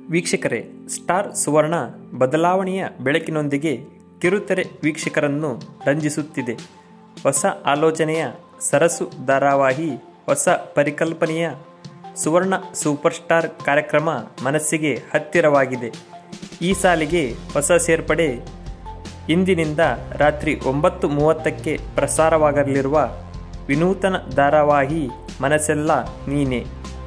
ವೀಕ್ಷಕರೇ ಸ್ಟಾರ್ ಸುವರ್ಣ ಬದಲಾವಣೆಯ ಬೆಳಕಿನೊಂದಿಗೆ ಕಿರುತೆರೆ ವೀಕ್ಷಕರನ್ನು ರಂಜಿಸುತ್ತಿದೆ ಹೊಸ ಆಲೋಚನೆಯ ಸರಸು ಧಾರಾವಾಹಿ ಹೊಸ ಪರಿಕಲ್ಪನೆಯ ಸುವರ್ಣ ಸೂಪರ್ ಸ್ಟಾರ್ ಕಾರ್ಯಕ್ರಮ ಮನಸ್ಸಿಗೆ ಹತ್ತಿರವಾಗಿದೆ ಈ ಸಾಲಿಗೆ ಹೊಸ ಸೇರ್ಪಡೆ ಇಂದಿನಿಂದ ರಾತ್ರಿ ಒಂಬತ್ತು ಮೂವತ್ತಕ್ಕೆ ಪ್ರಸಾರವಾಗಲಿರುವ ವಿನೂತನ ಧಾರಾವಾಹಿ ಮನಸ್ಸೆಲ್ಲ ನೀನೆ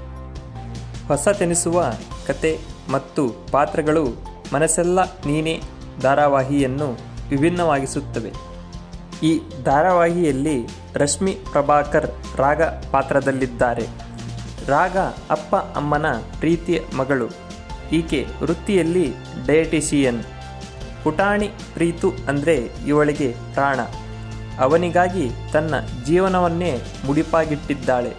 ಹೊಸತೆನಿಸುವ ಕತೆ ಮತ್ತು ಪಾತ್ರಗಳು ಮನಸ್ಸೆಲ್ಲ ನೀನೇ ಧಾರಾವಾಹಿಯನ್ನು ವಿಭಿನ್ನವಾಗಿಸುತ್ತವೆ ಈ ಧಾರಾವಾಹಿಯಲ್ಲಿ ರಶ್ಮಿ ಪ್ರಭಾಕರ್ ರಾಗ ಪಾತ್ರದಲ್ಲಿದ್ದಾರೆ ರಾಗ ಅಪ್ಪ ಅಮ್ಮನ ಪ್ರೀತಿಯ ಮಗಳು ಈಕೆ ವೃತ್ತಿಯಲ್ಲಿ ಡಯಟಿಷಿಯನ್ ಪುಟಾಣಿ ಪ್ರೀತು ಅಂದರೆ ಇವಳಿಗೆ ಪ್ರಾಣ ಅವನಿಗಾಗಿ ತನ್ನ ಜೀವನವನ್ನೇ ಮುಡಿಪಾಗಿಟ್ಟಿದ್ದಾಳೆ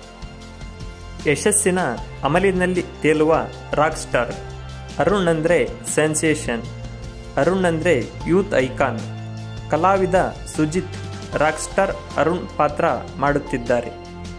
ಯಶಸ್ಸಿನ ಅಮಲಿನಲ್ಲಿ ತೇಲುವ ರಾಕ್ ಸ್ಟಾರ್ ಅರುಣ್ ಅಂದರೆ ಸೆನ್ಸೇಷನ್ ಅರುಣ್ ಅಂದರೆ ಯೂತ್ ಐಕಾನ್ ಕಲಾವಿದ ಸುಜಿತ್ ರಾಕ್ ಸ್ಟಾರ್ ಅರುಣ್ ಪಾತ್ರ ಮಾಡುತ್ತಿದ್ದಾರೆ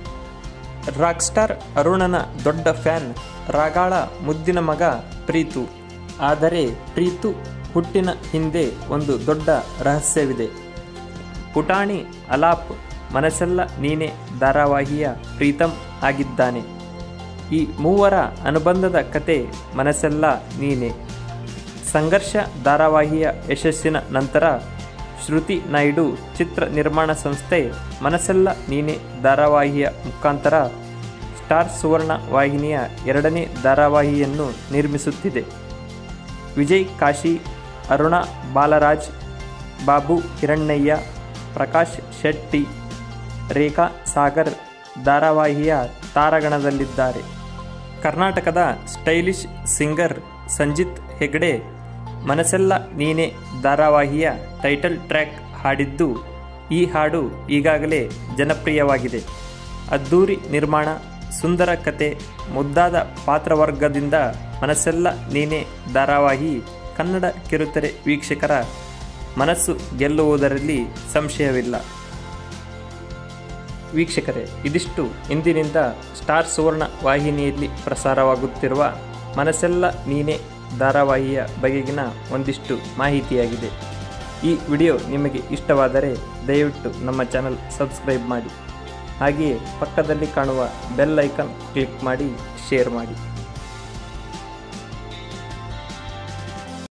ರಾಕ್ ಸ್ಟಾರ್ ಅರುಣನ ದೊಡ್ಡ ಫ್ಯಾನ್ ರಾಗಾಳ ಮುದ್ದಿನ ಮಗ ಪ್ರೀತು ಆದರೆ ಪ್ರೀತು ಹುಟ್ಟಿನ ಹಿಂದೆ ಒಂದು ದೊಡ್ಡ ರಹಸ್ಯವಿದೆ ಪುಟಾಣಿ ಅಲಾಪ್ ಮನಸ್ಸೆಲ್ಲ ನೀನೆ ಧಾರಾವಾಹಿಯ ಪ್ರೀತಮ್ ಆಗಿದ್ದಾನೆ ಈ ಮೂವರ ಅನುಬಂಧದ ಕತೆ ಮನಸ್ಸೆಲ್ಲ ನೀನೆ ಸಂಘರ್ಷ ಧಾರಾವಾಹಿಯ ಯಶಸ್ಸಿನ ನಂತರ ಶ್ರುತಿ ನಾಯ್ಡು ಚಿತ್ರ ನಿರ್ಮಾಣ ಸಂಸ್ಥೆ ಮನಸ್ಸೆಲ್ಲ ನೀನೆ ಧಾರಾವಾಹಿಯ ಮುಖಾಂತರ ಸ್ಟಾರ್ ಸುವರ್ಣ ವಾಹಿನಿಯ ಎರಡನೇ ಧಾರಾವಾಹಿಯನ್ನು ನಿರ್ಮಿಸುತ್ತಿದೆ ವಿಜಯ್ ಕಾಶಿ ಅರುಣ ಬಾಲರಾಜ್ ಬಾಬು ಹಿರಣ್ಣಯ್ಯ ಪ್ರಕಾಶ್ ಶೆಟ್ಟಿ ರೇಖಾ ಸಾಗರ್ ಧಾರಾವಾಹಿಯ ತಾರಾಗಣದಲ್ಲಿದ್ದಾರೆ ಕರ್ನಾಟಕದ ಸ್ಟೈಲಿಶ್ ಸಿಂಗರ್ ಸಂಜಿತ್ ಹೆಗ್ಡೆ ಮನಸ್ಸೆಲ್ಲ ನೀನೆ ಧಾರಾವಾಹಿಯ ಟೈಟಲ್ ಟ್ರ್ಯಾಕ್ ಹಾಡಿದ್ದು ಈ ಹಾಡು ಈಗಾಗಲೇ ಜನಪ್ರಿಯವಾಗಿದೆ ಅದ್ದೂರಿ ನಿರ್ಮಾಣ ಸುಂದರ ಕತೆ ಮುದ್ದಾದ ಪಾತ್ರವರ್ಗದಿಂದ ಮನಸ್ಸೆಲ್ಲ ನೀನೆ ಧಾರಾವಾಹಿ ಕನ್ನಡ ಕಿರುತೆರೆ ವೀಕ್ಷಕರ ಮನಸ್ಸು ಗೆಲ್ಲುವುದರಲ್ಲಿ ಸಂಶಯವಿಲ್ಲ ವೀಕ್ಷಕರೇ ಇದಿಷ್ಟು ಇಂದಿನಿಂದ ಸ್ಟಾರ್ ಸುವರ್ಣ ವಾಹಿನಿಯಲ್ಲಿ ಪ್ರಸಾರವಾಗುತ್ತಿರುವ ಮನಸ್ಸೆಲ್ಲ ನೀನೆ ಧಾರಾವಾಹಿಯ ಬಗೆಗಿನ ಒಂದಿಷ್ಟು ಮಾಹಿತಿಯಾಗಿದೆ ಈ ವಿಡಿಯೋ ನಿಮಗೆ ಇಷ್ಟವಾದರೆ ದಯವಿಟ್ಟು ನಮ್ಮ ಚಾನಲ್ ಸಬ್ಸ್ಕ್ರೈಬ್ ಮಾಡಿ ಹಾಗೆಯೇ ಪಕ್ಕದಲ್ಲಿ ಕಾಣುವ ಬೆಲ್ ಐಕನ್ ಕ್ಲಿಕ್ ಮಾಡಿ ಶೇರ್ ಮಾಡಿ